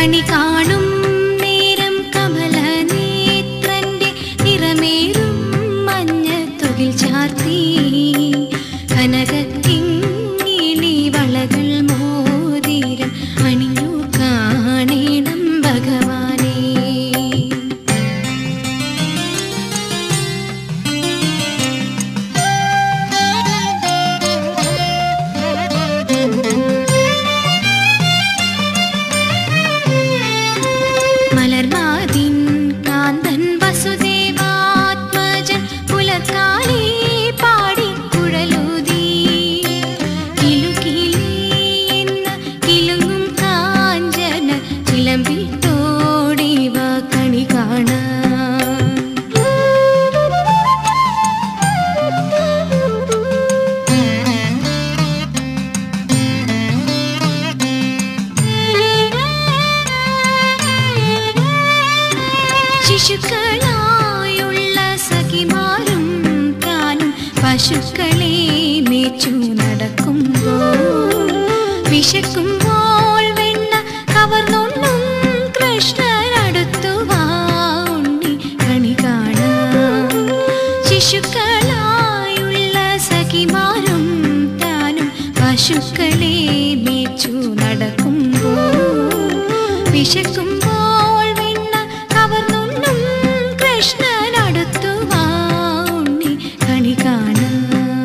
കണി കാണും നേരം കമല നേത്രന്റെ നിറമേറും മഞ്ഞ തുകിൽ ചാർത്തി കനകിങ്ങിണി വളകൾ മോതിരം അണിഞ്ഞു കാണേണം ഭഗവാനേ മലർമാതിൻ കാന്തൻ വസുദേവാത്മജൻ പുലർക്കാലേ പാടി കുഴലൂതി കിലുകിലി എന്ന കിലുങ്ങും കാഞ്ചന ചിലമ്പിട്ടോടിവ കണി ശിശുക്കളായുള്ള സഖിമാരും താനും പശുക്കളെ മേച്ചു നടക്കുമ്പോൾ വിശക്കുമ്പോൾ വെണ്ണ കവർന്നുണ്ണും കൃഷ്ണനടുത്തു വാ ഉണ്ണി കണി കാണാം ശിശുക്കളായുള്ള സഖിമാരും താനും പശുക്കളെ മേച്ചു നടക്കുമ്പോൾ വിശക്കുമ്പോൾ വെണ്ണ കവർന്നുണ്ണും കൃഷ്ണനടുത്തു വാ ഉണ്ണി കണി കാണാം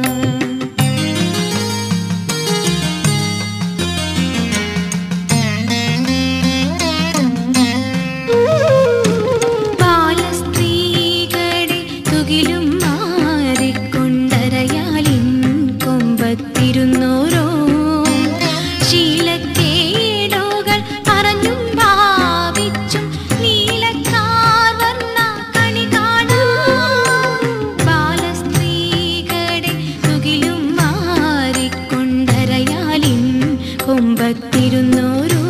ബാലസ്ത്രീകളെ തുകിലും മാറിക്കൊണ്ടരയാലിൻ കൊമ്പത്തിരുന്നോരോ ശീലക്കേടുകൾ പറഞ്ഞും ഭാവിച്ചും നീലക്കാർ വർണ്ണ കണി കാണാം ബാലസ്ത്രീകളെ തുകിലും മാറിക്കൊണ്ടരയാലിൻ കൊമ്പത്തിരുന്നോരോ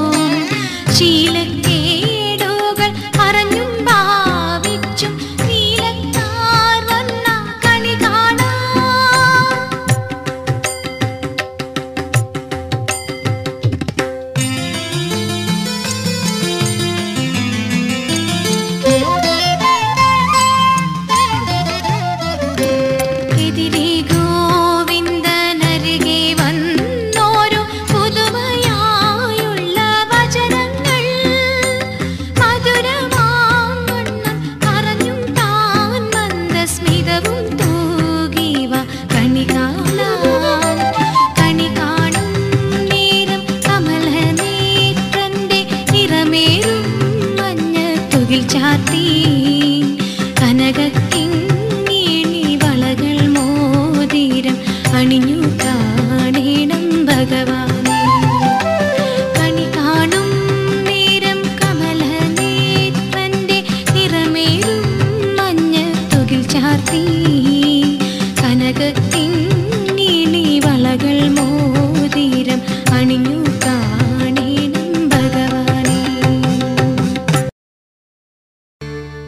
ശീലക്കേടുകൾ പറഞ്ഞും ഭാവിച്ചും നീലക്കാർ വന്ന കണി കാണാം എതിരെ ഗോവിന്ദനരികെ വന്നോരു പുതുമയായുള്ള വചനങ്ങൾ മധുരമാവണ്ണം പറഞ്ഞും താൻ മന്ദസ്മിതവും തൂകിവ കണി കാണാൻ കണി കാണും നേരം കമലനേത്രന്റെ നിറമേറും മഞ്ഞ തുകിൽ ചാത്തി കനകിങ്ങിണി വളകൾ മോതിരം അണിഞ്ഞു കാണേണം ഭഗവാനേ കണി കാണും നേരം കമലനേത്രന്റെ നിറമേറും മഞ്ഞ തുകിൽ ചാർത്തി കനകിങ്ങിണി വളകൾ മോതിരം അണിഞ്ഞു കാണേണം ഭഗവാനേ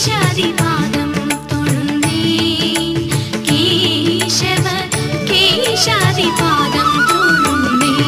കേശാദിപാദം തൊഴുന്നേൻ കേശവ കേശാദിപാദം തൊഴുന്നേൻ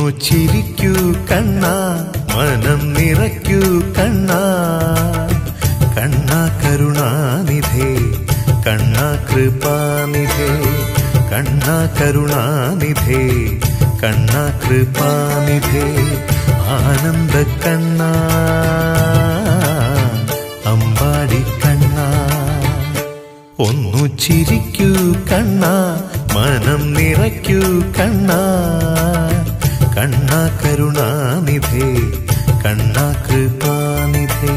ചിരിക്കൂ കണ്ണ മനം നിറയ്ക്കൂ കണ്ണ കണ്ണ കരുണാനിധേ കണ്ണ കൃപാനിധേ കണ്ണ കരുണാനിധേ കണ്ണ കൃപാനിധേ ആനന്ദ കണ്ണ അമ്പാടി കണ്ണ ഒന്നു ചിരിക്കൂ കണ്ണ മനം നിറയ്ക്കൂ കണ്ണ കണ്ണ കരുണാനിധേ കണ്ണ കൃപാനിധേ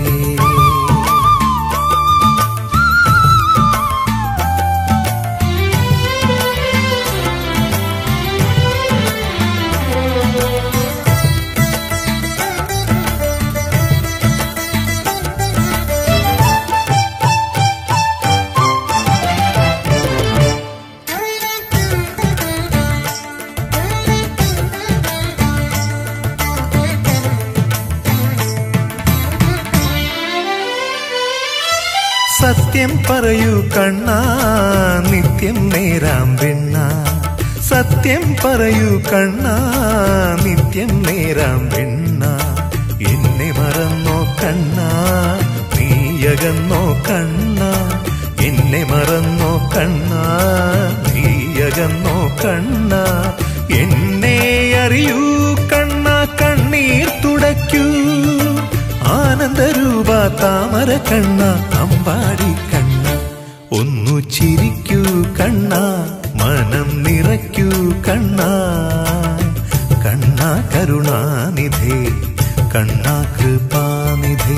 സത്യം പറയൂ കണ്ണ നിത്യം നേരാം വെണ്ണ സത്യം പറയൂ കണ്ണ നിത്യം നേരാം വെണ്ണ എന്നെ മറന്നോ കണ്ണ നീയകന്നോ കണ്ണ എന്നെ മറന്നോ കണ്ണ നീയകന്നോ കണ്ണ എന്നെ അറിയൂ കണ്ണ കണ്ണീർ തുടയ്ക്കൂ ആനന്ദരൂപ താമര കണ്ണ അമ്പാടി കണ്ണ ഒന്നു ചിരിക്കൂ കണ്ണ മനം നിറയ്ക്കൂ കണ്ണ കണ്ണ കരുണാനിധേ കണ്ണ കൃപാനിധേ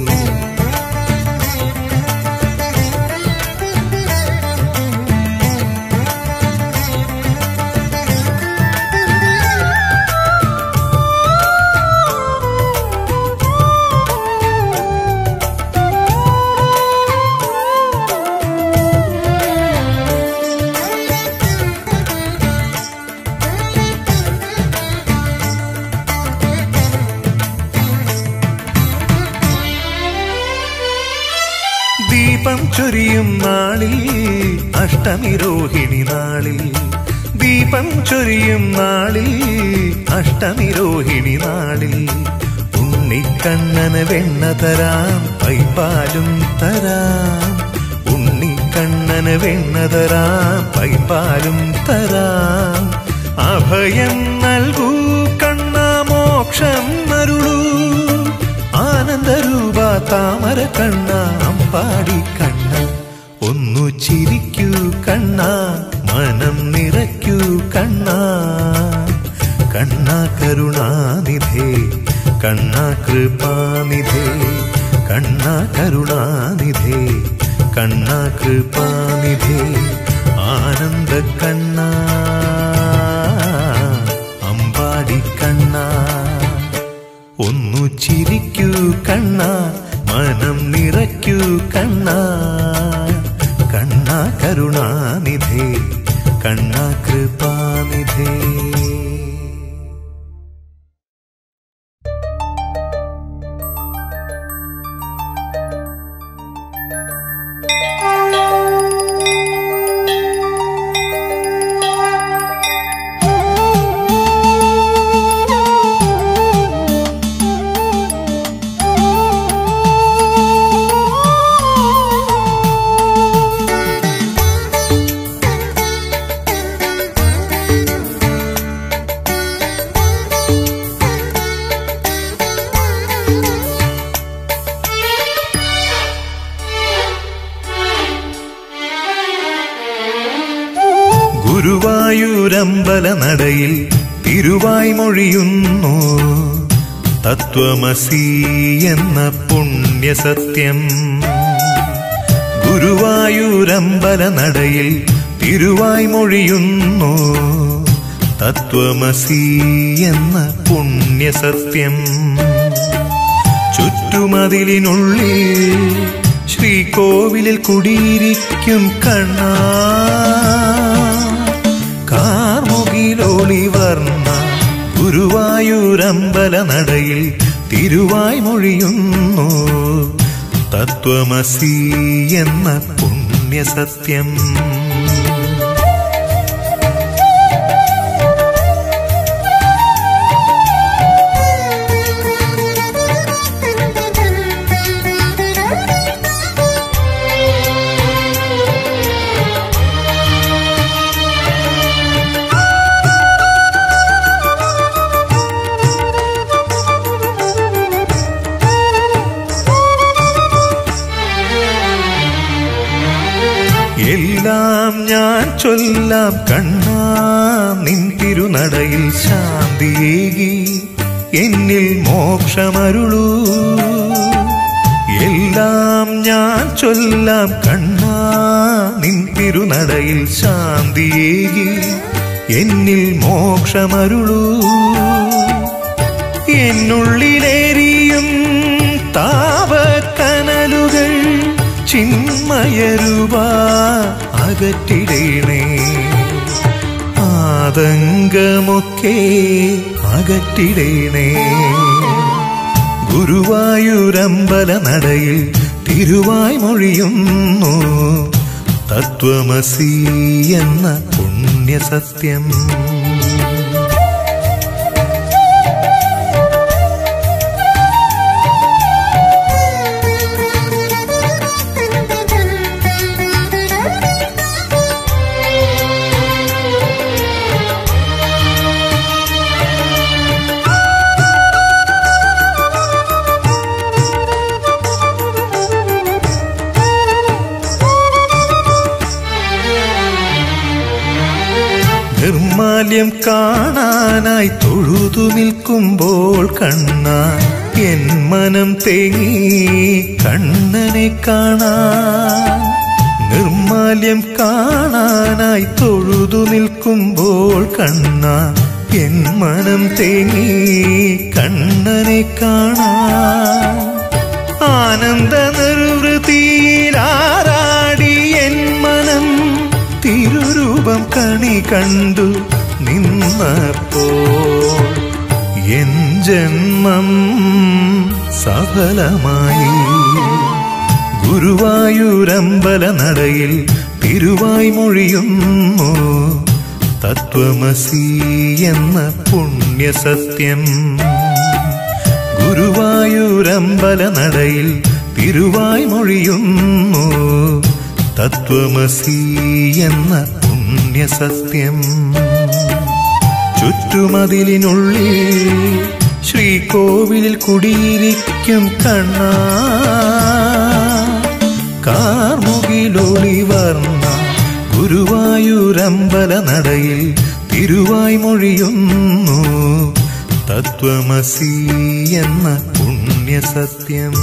ദീപം ചൊരിയും നാളിൽ അഷ്ടമി രോഹിണി നാളിൽ ദീപം ചൊരിയും നാളിൽ അഷ്ടമി രോഹിണി നാളിൽ ഉണ്ണിക്കണ്ണന് വെണ്ണ തരാം പൈപ്പാലും തരാം ഉണ്ണിക്കണ്ണന് വെണ്ണ തരാം പൈപ്പാലും തരാം അഭയം നൽകൂ കണ്ണ മോക്ഷം അരുളൂ ആനന്ദരൂപ താമര കണ്ണ അമ്പാടി കണ്ണ ഒന്നു ചിരിക്കൂ കണ്ണ മനം നിറയ്ക്കൂ കണ്ണ കണ്ണ കരുണാനിധേ കണ്ണ കൃപാനിധേ കണ്ണ കരുണാനിധേ കണ്ണ കൃപാനിധേ ആനന്ദ കണ്ണ അമ്പാടി കണ്ണ ഒന്നു ചിരിക്കൂ കണ്ണ മനം നിറയ്ക്കൂ കണ്ണ കണ്ണ കരുണാനിധേ കണ്ണ കൃപാനിധേ ഗുരുവായൂരമ്പല നടയിൽ തിരുവായ് മൊഴിയുന്നു തത്വമസി എന്ന പുണ്യസത്യം ഗുരുവായൂരമ്പല നടയിൽ തിരുവായ് മൊഴിയുന്നു തത്വമസി എന്ന പുണ്യസത്യം ചുറ്റുമതിലിനുള്ളിൽ ശ്രീകോവിലിൽ കുടിയിരിക്കും കണ്ണാ കാർമുകിലോളി വർണ്ണ ഗുരുവായൂരമ്പല നടയിൽ തിരുവായ് മൊഴിയുന്നു തത്വമസി എന്ന പുണ്യസത്യം ചൊല്ലാം കണ്ണാ നിൻ തിരുനടയിൽ ശാന്തിയേകി എന്നിൽ മോക്ഷമരുളൂ എല്ലാം ഞാൻ ചൊല്ലാം കണ്ണാ നിൻ തിരുനടയിൽ ശാന്തിയേകി എന്നിൽ മോക്ഷമരുളൂ എന്നുള്ളിലേറിയും താപക്കനലുകൾ ചിന്മയരുവ അകറ്റിടേണേ ആതങ്കമൊക്കെ അകറ്റിടേണേ ഗുരുവായൂരമ്പല നടയിൽ തിരുവായ് മൊഴിയുന്നു തത്വമസി എന്ന പുണ്യസത്യം നിർമാല്യം കാണാനായി തൊഴുതു നിൽക്കുമ്പോൾ കണ്ണ എൻ മനം തേങ്ങി കണ്ണനെ കാണാൻ നിർമാല്യം കാണാനായി തൊഴുതു നിൽക്കുമ്പോൾ കണ്ണ എൻ മനം തേങ്ങി കണ്ണനെ കാണാൻ ആനന്ദ നിർവൃതിയിലാറാടി എൻ മനം തിരുരൂപം കണി കണ്ടു നിന്നപ്പോൾ എൻ ജന്മം സഫലമായി ഗുരുവായൂരമ്പല നടയിൽ തിരുവായ് മൊഴിയുന്നു തത്വമസി എന്ന പുണ്യസത്യം ഗുരുവായൂരമ്പല നടയിൽ തിരുവായ് മൊഴിയുന്നു തത്വമസി എന്ന പുണ്യസത്യം ചുറ്റുമതിലിനുള്ളിൽ ശ്രീകോവിലിൽ കുടിയിരിക്കും കണ്ണ കാർമുകിലൊളി വർണ്ണ ഗുരുവായൂരമ്പല നടയിൽ തിരുവായ് മൊഴിയുന്നു തത്വമസി എന്ന പുണ്യസത്യം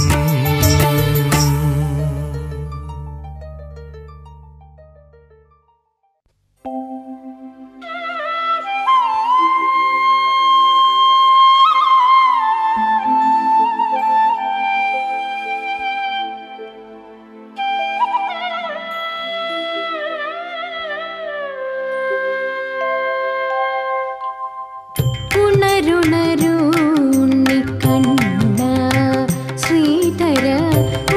ഉണരുണരു ഉണ്ണിക്കണ്ണ ശ്രീധര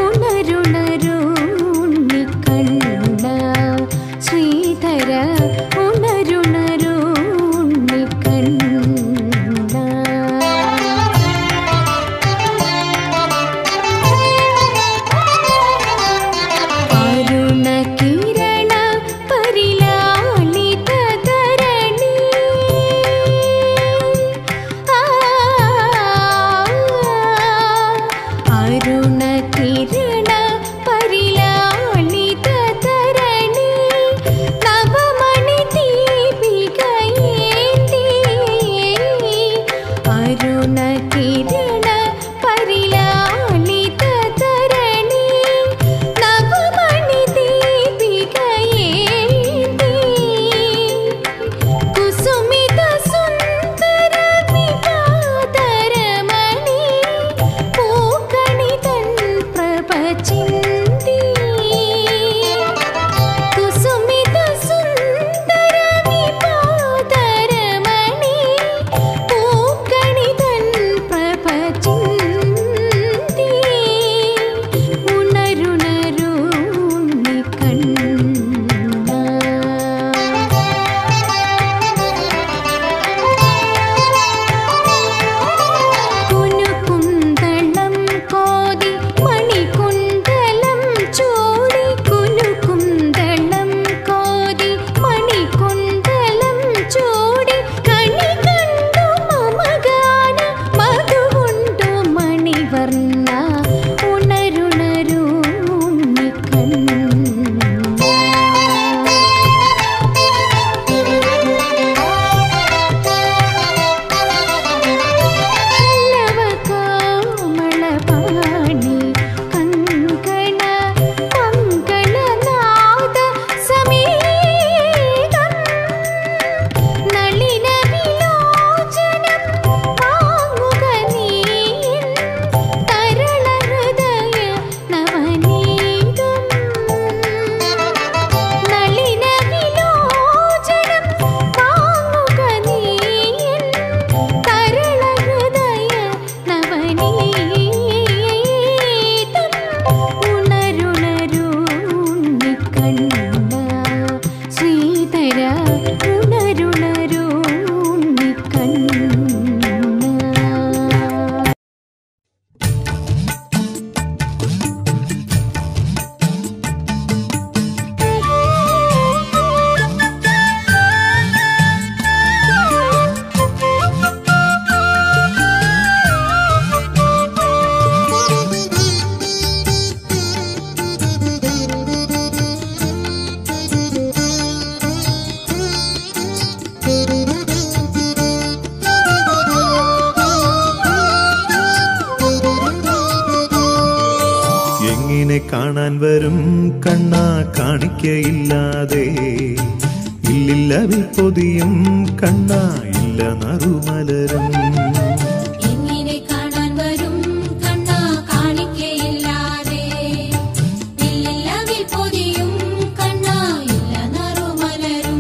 കാണാൻ വരും കണ്ണ കാണിക്കയില്ലാതെ ഇല്ലില്ല വിൽപ്പൊതിയും കണ്ണ ഇല്ല നറുമലരും എങ്ങനെ കാണാൻ വരും കണ്ണാ കാണിക്കയില്ലാതെ ഇല്ലില്ല വിൽപ്പൊതിയും കണ്ണാ ഇല്ല നറുമലരും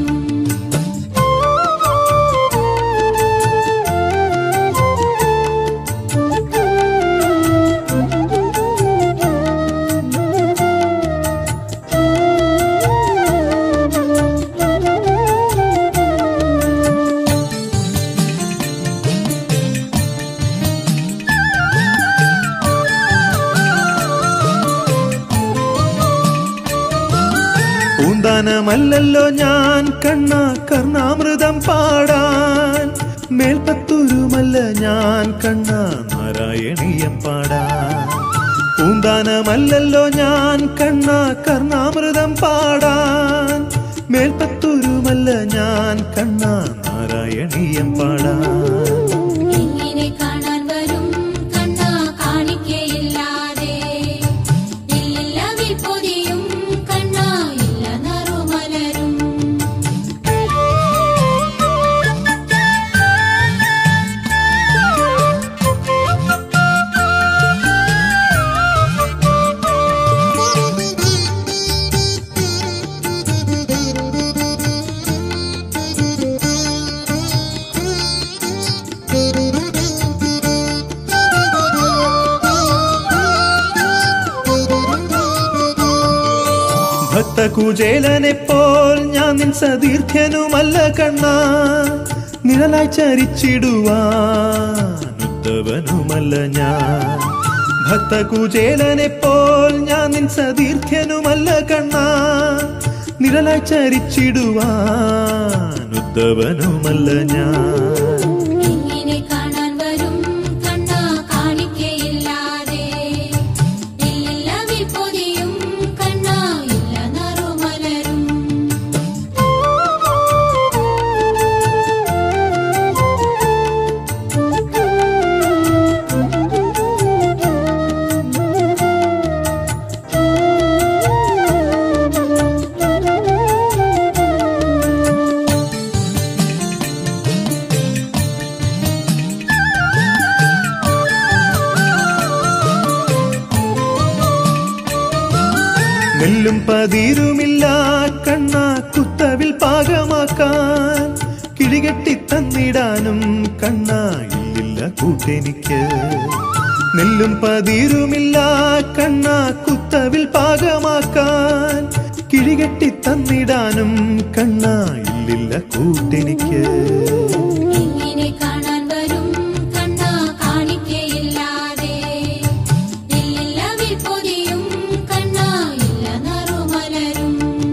പൂന്താനമല്ലല്ലോ ഞാൻ കണ്ണ കർണാമൃതം പാടാൻ മേൽപ്പത്തൂരുമല്ല ഞാൻ കണ്ണ നാരായണീയം പാടാൻ പൂന്താനമല്ലല്ലോ ഞാൻ കണ്ണ കർണാമൃതം പാടാൻ മേൽപ്പത്തൂരുമല്ല ഞാൻ കണ്ണ നാരായണീയം പാടാൻ എങ്ങനെ കാണാൻ വരും കണ്ണാ കാണിക്കയില്ലാതെ ഇല്ലില്ല വിൽപ്പൊതിയും കണ്ണാ ഇല്ല നറുമലരും ഭക്തകുചേലനെ പോൽ ഞാൻ നിൻ സതീർത്ഥ്യനുമല്ല കണ്ണ നിഴലായി ചരിച്ചിടുവാനുദ്ധവനുമല്ല ഞാൻ ഭക്തകുചേലനെ പോൽ ഞാൻ നിൻ സതീർത്ഥ്യനുമല്ല കണ്ണ നിഴലായി ചരിച്ചിടുവാനുദ്ധവനുമല്ല ഞാൻ എങ്ങനെ കാണാൻ വരും കണ്ണാ കാണിക്കയില്ലാതെ ഇല്ലില്ല വിൽപ്പൊതിയും കണ്ണാ ഇല്ല നറുമലരും നെല്ലും പതിരുമില്ല കണ്ണ കുത്തവിൽ പാകമാക്കാൻ കിഴികെട്ടി തന്നിടാനും കണ്ണ ഇല്ലില്ല കൂട്ടെനിക്ക് നെല്ലും പതിരുമില്ല കണ്ണ കുത്തവിൽ പാകമാക്കാൻ കിഴികെട്ടി തന്നിടാനും കണ്ണ ഇല്ലില്ല കൂട്ടെനിക്ക് എങ്ങനെ കാണാൻ വരും കണ്ണാ കാണിക്കയില്ലാതെ ഇല്ലില്ല വിൽപ്പൊതിയും കണ്ണാ ഇല്ല നറുമലരും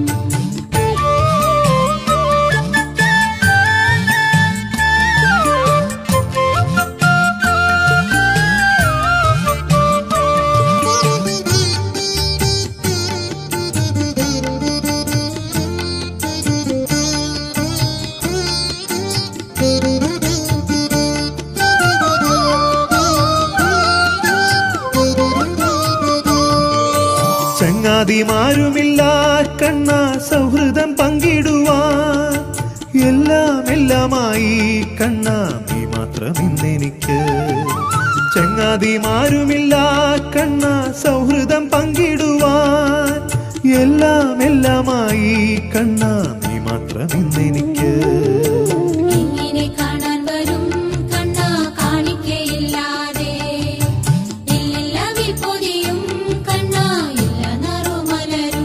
ചങ്ങാതിമാരുമില്ല കണ്ണ സൗഹൃദം പങ്കിടുവാൻ എല്ലാം എല്ലാമായി കണ്ണ നീ മാത്രം ഇന്നെനിക്ക് ചങ്ങാതിമാരുമില്ല കണ്ണ സൗഹൃദം പങ്കിടുവാൻ എല്ലാം എല്ലാമായി കണ്ണ നീ മാത്രം ഇന്നെനിക്ക് എങ്ങനെ കാണാൻ വരും കണ്ണാ കാണിക്കയില്ലാതെ ഇല്ലില്ല വിൽപ്പൊതിയും കണ്ണാ ഇല്ല നറുമലരും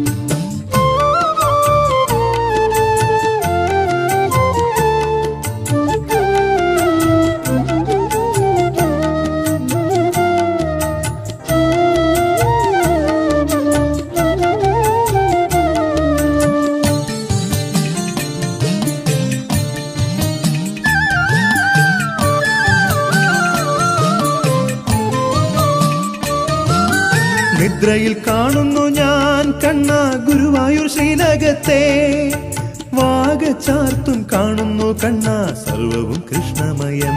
നിദ്രയിൽ കാണുന്നു ഞാൻ കണ്ണ ഗുരുവായൂർ ശ്രീലകത്തെ വാഗ ചാർത്തും കാണുന്നു കണ്ണ സർവവും കൃഷ്ണമയം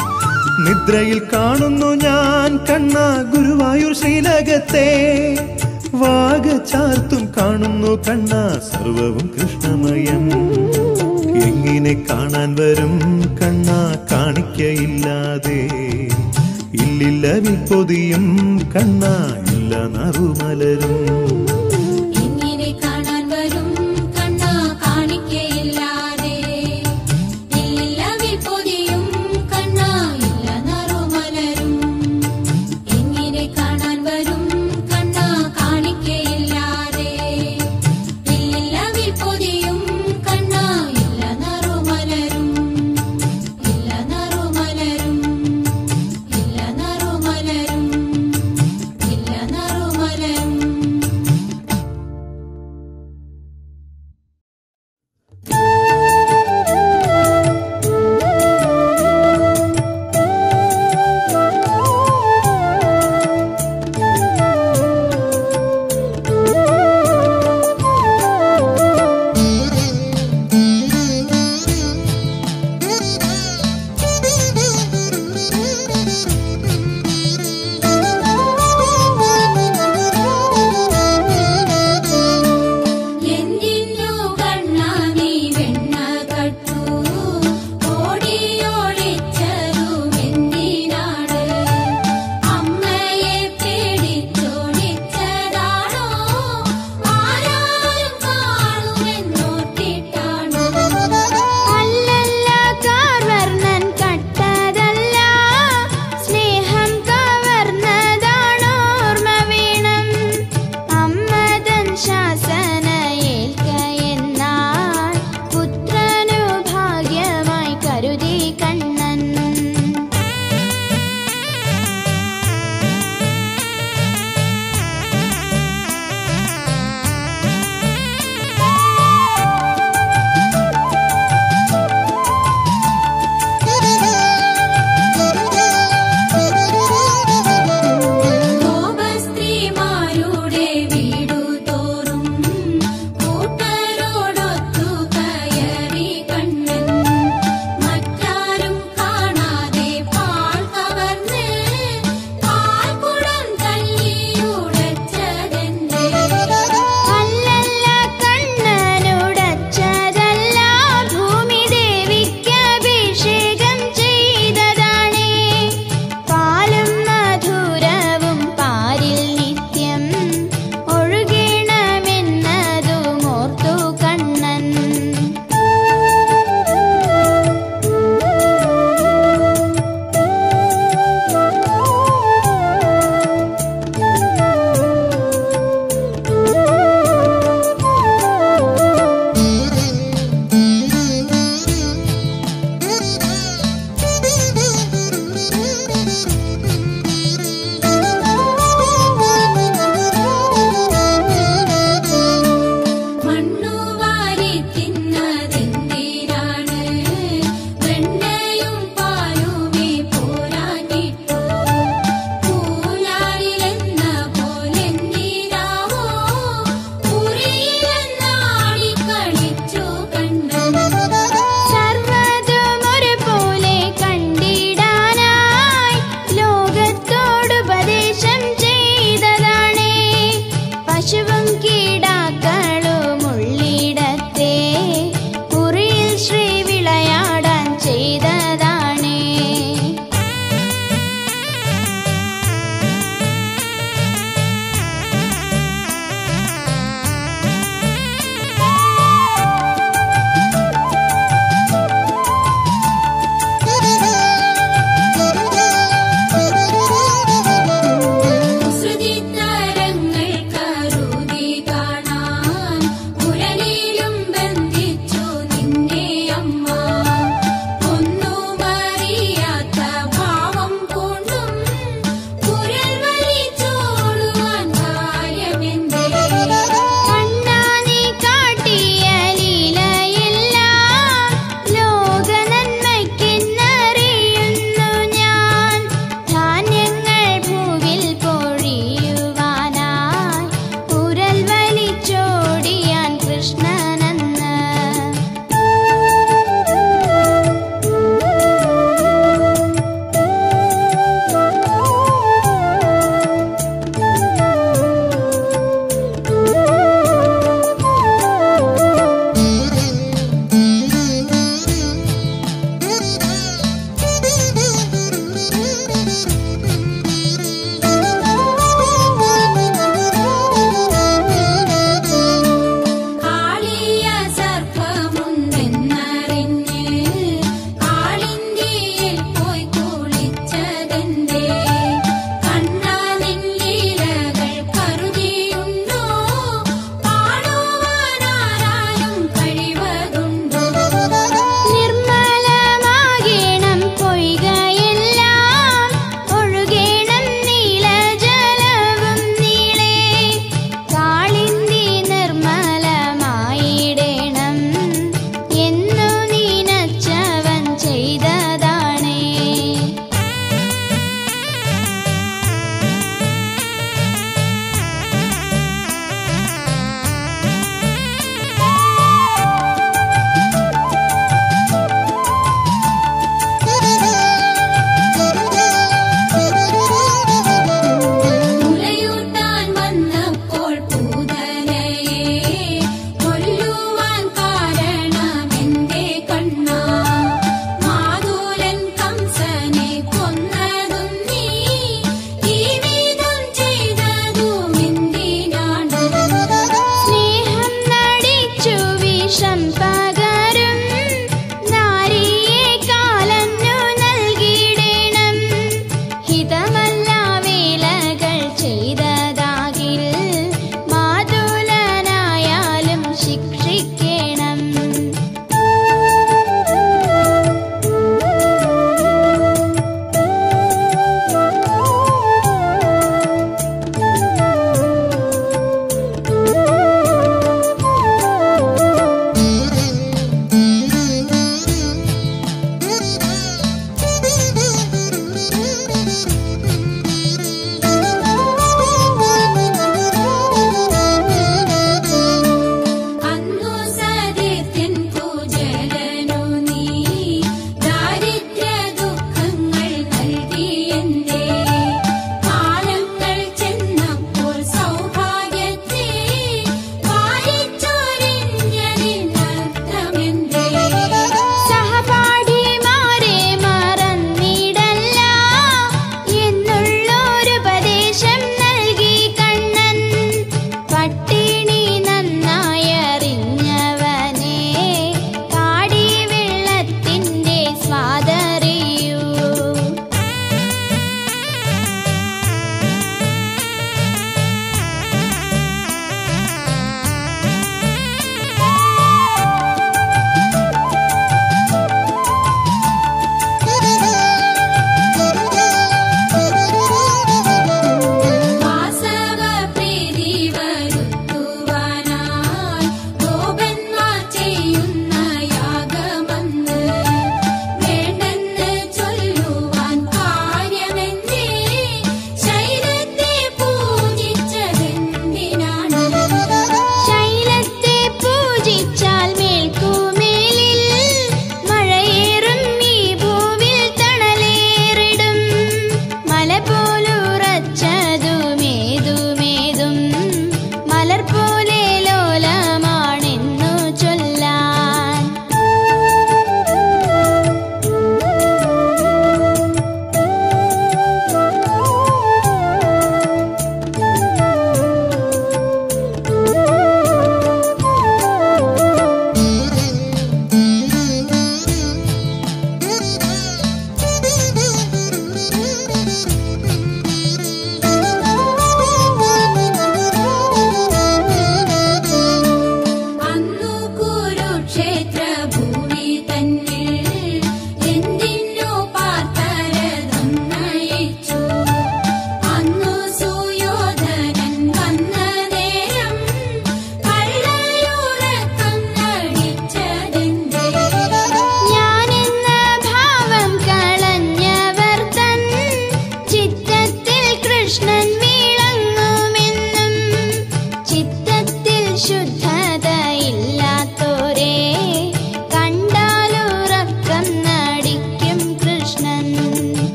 നിദ്രയിൽ കാണുന്നു ഞാൻ കണ്ണ ഗുരുവായൂർ ശ്രീലകത്തെ വാഗ ചാർത്തും കാണുന്നു കണ്ണ സർവവും കൃഷ്ണമയം എങ്ങനെ കാണാൻ വരും കണ്ണ കാണിക്കയില്ലാതെ ഇല്ലില്ല വിൽപ്പൊതിയും കണ്ണ ഇല്ല നറുമലരും